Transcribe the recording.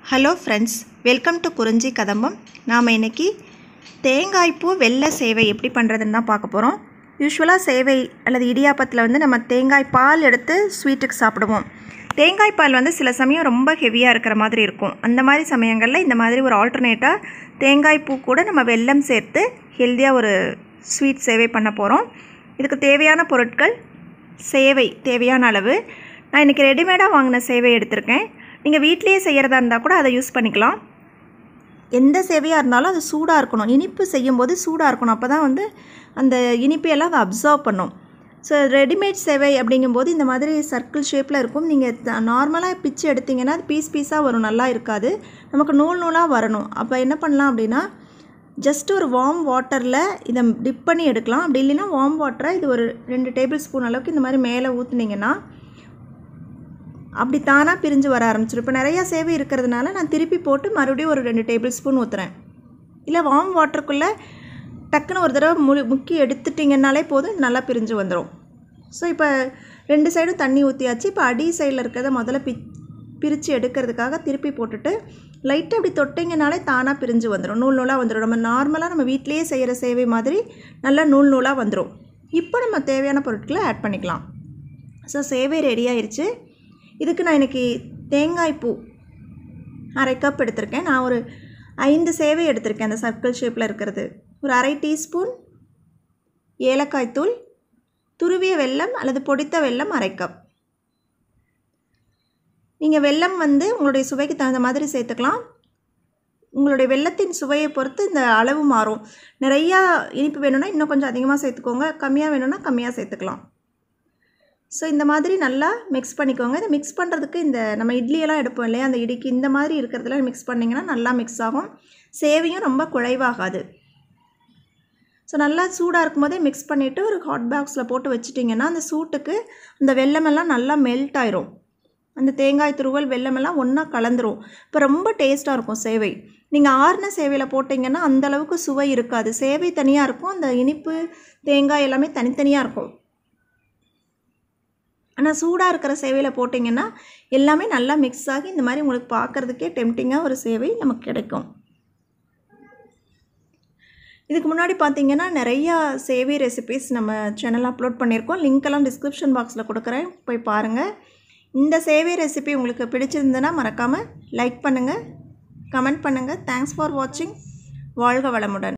hello friends welcome to குறிஞ்சி கதம்பம் நாம் இன்னைக்கு தேங்காய்ப்பூ வெள்ளை சேவை எப்படி பண்ணுறதுன்னு தான் பார்க்க போகிறோம் யூஸ்வலாக சேவை அல்லது இடியாப்பத்தில் வந்து நம்ம தேங்காய் பால் எடுத்து ஸ்வீட்டுக்கு சாப்பிடுவோம் தேங்காய் பால் வந்து சில சமயம் ரொம்ப ஹெவியாக இருக்கிற மாதிரி இருக்கும் அந்த மாதிரி சமயங்களில் இந்த மாதிரி ஒரு ஆல்டர்னேட்டாக தேங்காய் பூ கூட நம்ம வெல்லம் சேர்த்து ஹெல்த்தியாக ஒரு ஸ்வீட் சேவை பண்ண போகிறோம் இதுக்கு தேவையான பொருட்கள் சேவை தேவையான அளவு நான் இன்றைக்கி ரெடிமேடாக வாங்கின சேவை எடுத்திருக்கேன் நீங்கள் வீட்லேயே செய்கிறதா இருந்தால் கூட அதை யூஸ் பண்ணிக்கலாம் எந்த சேவையாக இருந்தாலும் அது சூடாக இருக்கணும் இனிப்பு செய்யும்போது சூடாக இருக்கணும் அப்போ தான் வந்து அந்த இனிப்பையெல்லாம் அதை அப்சர்வ் பண்ணும் ஸோ ரெடிமேட் சேவை அப்படிங்கும்போது இந்த மாதிரி சர்க்கிள் ஷேப்பில் இருக்கும் நீங்கள் நார்மலாக பிச்சு எடுத்தீங்கன்னா அது பீஸ் பீஸாக வரும் நல்லா இருக்காது நமக்கு நூல் நூலாக வரணும் அப்போ என்ன பண்ணலாம் அப்படின்னா ஜஸ்ட் ஒரு வார்ம் வாட்டரில் இதை டிப் பண்ணி எடுக்கலாம் அப்படி இல்லைன்னா வார்ம் வாட்டரை இது ஒரு ரெண்டு டேபிள் ஸ்பூன் அளவுக்கு இந்த மாதிரி மேலே ஊற்றுனீங்கன்னா அப்படி தானாக பிரிஞ்சு வர ஆரம்பிச்சிடும் இப்போ நிறையா சேவை இருக்கிறதுனால நான் திருப்பி போட்டு மறுபடியும் ஒரு ரெண்டு டேபிள் ஸ்பூன் ஊற்றுறேன் இல்லை வார்ம் வாட்டருக்குள்ளே டக்குன்னு ஒரு தடவை மு முக்கி எடுத்துட்டிங்கனாலே போதும் இது நல்லா பிரிஞ்சு வந்துடும் ஸோ இப்போ ரெண்டு சைடும் தண்ணி ஊற்றியாச்சு இப்போ அடி சைடில் இருக்கிறத முதல்ல பி பிரித்து எடுக்கிறதுக்காக திருப்பி போட்டுட்டு லைட்டாக அப்படி தொட்டிங்கனாலே தானாக பிரிஞ்சு வந்துடும் நூல் நூலாக வந்துடும் நம்ம நார்மலாக நம்ம வீட்டிலேயே செய்கிற சேவை மாதிரி நல்லா நூல் நூலாக வந்துடும் இப்போ நம்ம தேவையான பொருட்களை ஆட் பண்ணிக்கலாம் ஸோ சேவை ரெடி ஆயிடுச்சு இதுக்கு நான் இன்றைக்கி தேங்காய் பூ அரை கப் எடுத்திருக்கேன் நான் ஒரு ஐந்து சேவை எடுத்திருக்கேன் அந்த சர்க்கிள் ஷேப்பில் இருக்கிறது ஒரு அரை டீஸ்பூன் ஏலக்காய் தூள் துருவிய வெல்லம் அல்லது பொடித்த வெல்லம் அரை கப் நீங்கள் வெல்லம் வந்து உங்களுடைய சுவைக்கு தகுந்த மாதிரி சேர்த்துக்கலாம் உங்களுடைய வெள்ளத்தின் சுவையை பொறுத்து இந்த அளவு மாறும் நிறையா இனிப்பு வேணும்னா இன்னும் கொஞ்சம் அதிகமாக சேர்த்துக்கோங்க கம்மியாக வேணும்னா கம்மியாக சேர்த்துக்கலாம் ஸோ இந்த மாதிரி நல்லா மிக்ஸ் பண்ணிக்கோங்க இதை மிக்ஸ் பண்ணுறதுக்கு இந்த நம்ம இட்லியெல்லாம் எடுப்போம் இல்லையா அந்த இடிக்கு இந்த மாதிரி இருக்கிறதுல மிக்ஸ் பண்ணிங்கன்னா நல்லா மிக்ஸ் ஆகும் சேவையும் ரொம்ப குழைவாகாது ஸோ நல்லா சூடாக இருக்கும் போதே மிக்ஸ் பண்ணிவிட்டு ஒரு ஹாட் பாக்ஸில் போட்டு வச்சுட்டிங்கன்னா அந்த சூட்டுக்கு அந்த வெள்ளமெல்லாம் நல்லா மெல்ட் ஆயிரும் அந்த தேங்காய் துருவல் வெள்ளமெல்லாம் ஒன்றா கலந்துரும் இப்போ ரொம்ப டேஸ்ட்டாக இருக்கும் சேவை நீங்கள் ஆறுன சேவையில் போட்டிங்கன்னா அந்தளவுக்கு சுவை இருக்காது சேவை தனியாக இருக்கும் அந்த இனிப்பு தேங்காய் எல்லாமே தனித்தனியாக இருக்கும் ஆனால் சூடாக இருக்கிற சேவையில் போட்டிங்கன்னா எல்லாமே நல்லா மிக்ஸ் ஆகி இந்த மாதிரி உங்களுக்கு பார்க்குறதுக்கே டெம்டிங்காக ஒரு சேவை நமக்கு கிடைக்கும் இதுக்கு முன்னாடி பார்த்தீங்கன்னா நிறையா சேவை ரெசிபிஸ் நம்ம சேனல் அப்லோட் பண்ணியிருக்கோம் லிங்க்கெல்லாம் டிஸ்கிரிப்ஷன் பாக்ஸில் கொடுக்குறேன் போய் பாருங்கள் இந்த சேவை ரெசிபி உங்களுக்கு பிடிச்சிருந்ததுன்னா மறக்காமல் லைக் பண்ணுங்கள் கமெண்ட் பண்ணுங்கள் தேங்க்ஸ் ஃபார் வாட்சிங் வாழ்க வளமுடன்